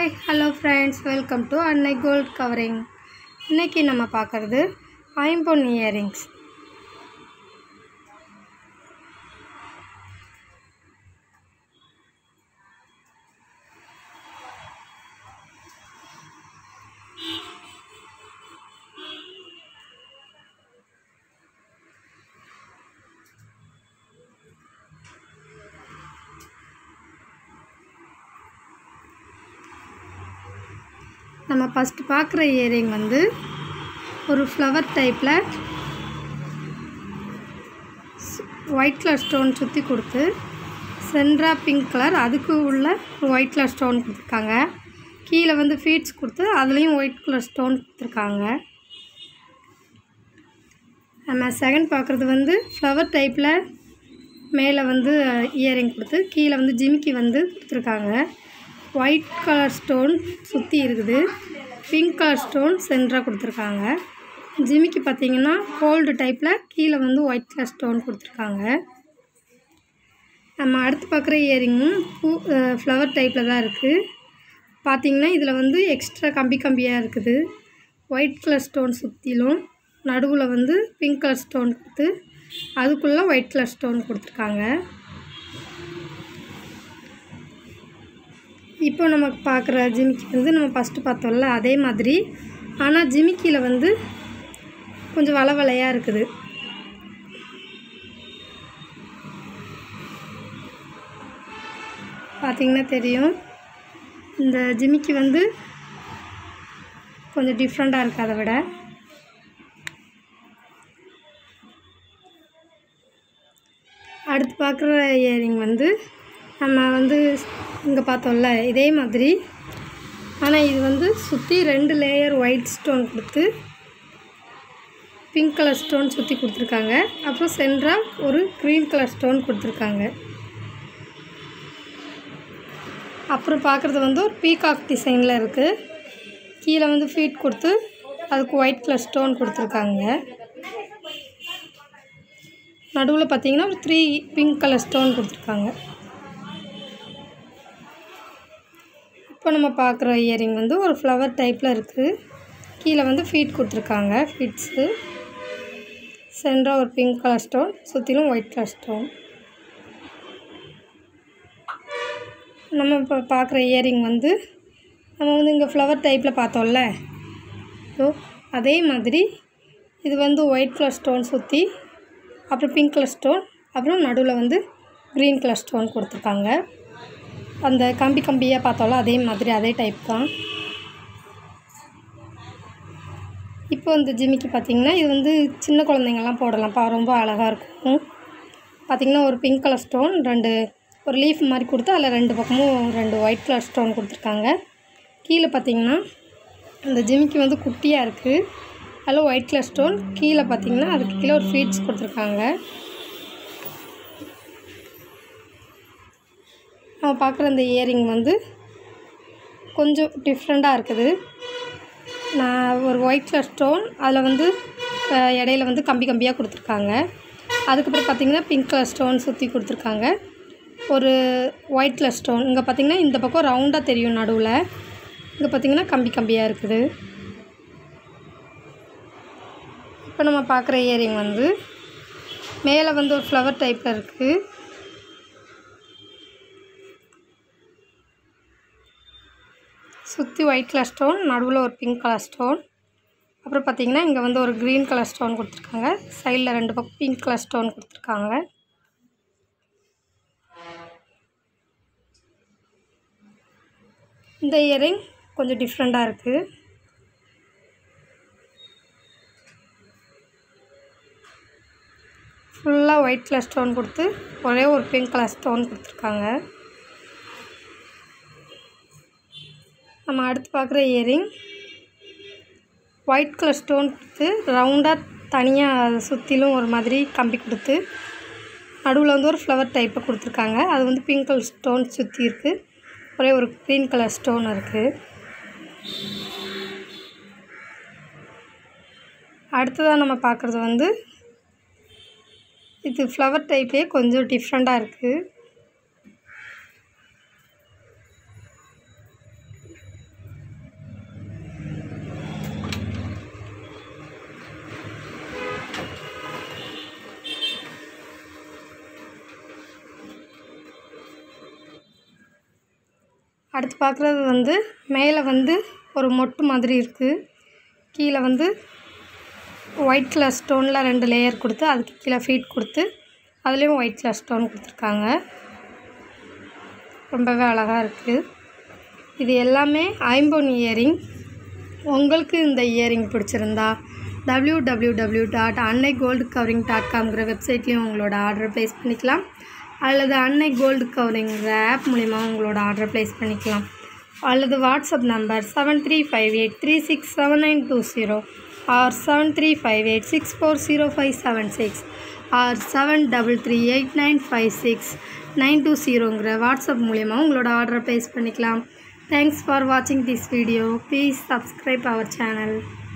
hi hello friends welcome to Annai gold covering இன்றைக்கி நம்ம பார்க்குறது ஐம்பொன் இயரிங்ஸ் நம்ம ஃபஸ்ட்டு பார்க்குற இயரிங் வந்து ஒரு ஃப்ளவர் டைப்பில் ஒயிட் கலர் ஸ்டோன் சுற்றி கொடுத்து சென்ட்ரா பிங்க் கலர் அதுக்கு உள்ள ஒரு ஒயிட் கலர் ஸ்டோன் கொடுத்துருக்காங்க கீழே வந்து ஃபீட்ஸ் கொடுத்து அதுலேயும் ஒயிட் கலர் ஸ்டோன் கொடுத்துருக்காங்க நம்ம செகண்ட் பார்க்குறது வந்து ஃப்ளவர் டைப்பில் மேலே வந்து இயரிங் கொடுத்து கீழே வந்து ஜிமிக்கி வந்து கொடுத்துருக்காங்க ஒயிட் கலர் ஸ்டோன் சுற்றி இருக்குது பிங்க் கலர் ஸ்டோன் சென்டராக கொடுத்துருக்காங்க ஜிமிக்கி பார்த்தீங்கன்னா கோல்டு டைப்பில் கீழே வந்து ஒயிட் கலர் ஸ்டோன் கொடுத்துருக்காங்க நம்ம அடுத்து பார்க்குற இயரிங்கும் பூ ஃப்ளவர் டைப்பில் தான் இருக்குது பார்த்தீங்கன்னா இதில் வந்து எக்ஸ்ட்ரா கம்பி கம்பியாக இருக்குது ஒயிட் கலர் ஸ்டோன் சுற்றிலும் நடுவில் வந்து பிங்க் கலர் ஸ்டோன் கொடுத்து அதுக்குள்ளே ஒயிட் கலர் ஸ்டோன் கொடுத்துருக்காங்க இப்போ நம்ம பார்க்குற ஜிமிக்கி வந்து நம்ம ஃபஸ்ட்டு பார்த்தோம்ல அதே மாதிரி ஆனால் ஜிமிக்கியில் வந்து கொஞ்சம் வள வளையாக இருக்குது பார்த்திங்கன்னா தெரியும் இந்த ஜிமிக்கி வந்து கொஞ்சம் டிஃப்ரெண்ட்டாக இருக்குது அதை விட அடுத்து பார்க்குற இயரிங் வந்து நம்ம வந்து இங்கே பார்த்தோம்ல இதே மாதிரி ஆனால் இது வந்து சுற்றி ரெண்டு லேயர் ஒயிட் ஸ்டோன் கொடுத்து பிங்க் கலர் ஸ்டோன் சுற்றி கொடுத்துருக்காங்க அப்புறம் சென்ட்ராக ஒரு க்ரீன் கலர் ஸ்டோன் கொடுத்துருக்காங்க அப்புறம் பார்க்குறது வந்து ஒரு பீகாக் டிசைனில் இருக்குது கீழே வந்து ஃபீட் கொடுத்து அதுக்கு ஒயிட் கலர் ஸ்டோன் கொடுத்துருக்காங்க நடுவில் பார்த்தீங்கன்னா ஒரு த்ரீ பிங்க் கலர் ஸ்டோன் கொடுத்துருக்காங்க இப்போ நம்ம பார்க்குற இயரிங் வந்து ஒரு ஃப்ளவர் டைப்பில் இருக்குது கீழே வந்து ஃபீட் கொடுத்துருக்காங்க ஃபீட்ஸு சென்டராக ஒரு பிங்க் கலர் ஸ்டோன் சுற்றிலும் ஒயிட் கலர் ஸ்டோன் நம்ம இப்போ பார்க்குற இயரிங் வந்து நம்ம வந்து இங்கே ஃப்ளவர் டைப்பில் பார்த்தோம்ல ஸோ அதே மாதிரி இது வந்து ஒயிட் கலர் ஸ்டோன் சுற்றி அப்புறம் பிங்க் கலர் ஸ்டோன் அப்புறம் நடுவில் வந்து க்ரீன் கலர் ஸ்டோன் கொடுத்துருக்காங்க அந்த கம்பி கம்பியாக பார்த்தோம்ல அதே மாதிரி அதே டைப் தான் இப்போ இந்த ஜிமிக்கி பார்த்திங்கன்னா இது வந்து சின்ன குழந்தைங்கள்லாம் போடலாம் பா ரொம்ப அழகாக இருக்கும் பார்த்திங்கன்னா ஒரு பிங்க் கலர் ஸ்டோன் ரெண்டு ஒரு லீஃப் மாதிரி கொடுத்து அதில் ரெண்டு பக்கமும் ரெண்டு ஒயிட் கலர் ஸ்டோன் கொடுத்துருக்காங்க கீழே பார்த்திங்கன்னா அந்த ஜிமிக்கி வந்து குட்டியாக இருக்குது அதில் ஒயிட் கலர் ஸ்டோன் கீழே பார்த்திங்கன்னா அதுக்கு கீழே ஒரு ஃபீட்ஸ் கொடுத்துருக்காங்க நம்ம பார்க்குற இந்த இயரிங் வந்து கொஞ்சம் டிஃப்ரெண்ட்டாக இருக்குது நான் ஒரு ஒயிட் கலர் ஸ்டோன் அதில் வந்து இடையில வந்து கம்பி கம்பியாக கொடுத்துருக்காங்க அதுக்கப்புறம் பார்த்திங்கன்னா பிங்க் கலர் ஸ்டோன் சுற்றி கொடுத்துருக்காங்க ஒரு ஒயிட் கலர் ஸ்டோன் இங்கே பார்த்திங்கன்னா இந்த பக்கம் ரவுண்டாக தெரியும் நடுவில் இங்கே பார்த்திங்கன்னா கம்பி கம்பியாக இருக்குது இப்போ நம்ம பார்க்குற இயரிங் வந்து மேலே வந்து ஒரு ஃப்ளவர் டைப்பில் இருக்குது சுற்றி ஒயிட் கலர் ஸ்டோன் நடுவில் ஒரு பிங்க் கலர் ஸ்டோன் அப்புறம் பார்த்திங்கன்னா இங்கே வந்து ஒரு க்ரீன் கலர் ஸ்டோன் கொடுத்துருக்காங்க சைடில் ரெண்டு பக்கம் பிங்க் கலர் ஸ்டோன் கொடுத்துருக்காங்க இந்த இயரிங் கொஞ்சம் டிஃப்ரெண்ட்டாக இருக்குது ஃபுல்லாக ஒயிட் கலர் ஸ்டோன் கொடுத்து ஒரே ஒரு பிங்க் கலர் ஸ்டோன் கொடுத்துருக்காங்க நம்ம அடுத்து பார்க்குற இயரிங் ஒயிட் கலர் ஸ்டோன் கொடுத்து ரவுண்டாக தனியாக அதை சுற்றிலும் ஒரு மாதிரி கம்பி கொடுத்து நடுவில் வந்து ஒரு ஃப்ளவர் டைப்பை கொடுத்துருக்காங்க அது வந்து பிங்க் கலர் ஸ்டோன் சுற்றி இருக்குது ஒரே ஒரு க்ரீன் கலர் ஸ்டோன் இருக்குது அடுத்ததாக நம்ம பார்க்குறது வந்து இது ஃப்ளவர் டைப்லேயே கொஞ்சம் டிஃப்ரெண்ட்டாக இருக்குது அடுத்து பார்க்குறது வந்து மேலே வந்து ஒரு மொட்டு மாதிரி இருக்குது கீழே வந்து ஒயிட் கலர் ஸ்டோனில் ரெண்டு லேயர் கொடுத்து அதுக்கு கீழே ஃபீட் கொடுத்து அதுலேயும் ஒயிட் கலர் ஸ்டோன் கொடுத்துருக்காங்க ரொம்பவே அழகாக இருக்குது இது எல்லாமே ஐம்பொன் இயரிங் உங்களுக்கு இந்த இயரிங் பிடிச்சிருந்தா W W W dot Annai gold covering dot காம்ங்கிற வெப்சைட்லேயும் உங்களோட ஆர்டர் ப்ளேஸ் பண்ணிக்கலாம் அல்லது அன்னை கோல்டு கவரிங்கிற ஆப் மூலிமா உங்களோட ஆர்டர் ப்ளேஸ் பண்ணிக்கலாம் அல்லது WhatsApp number seven three five eight three six seven nine two zero or seven three five eight six four zero five seven six or seven double three eight nine five six nine two ஜீரோங்கிற WhatsApp மூலிமா உங்களோட ஆர்டரை place பண்ணிக்கலாம் thanks for வாட்சிங் this video please subscribe our channel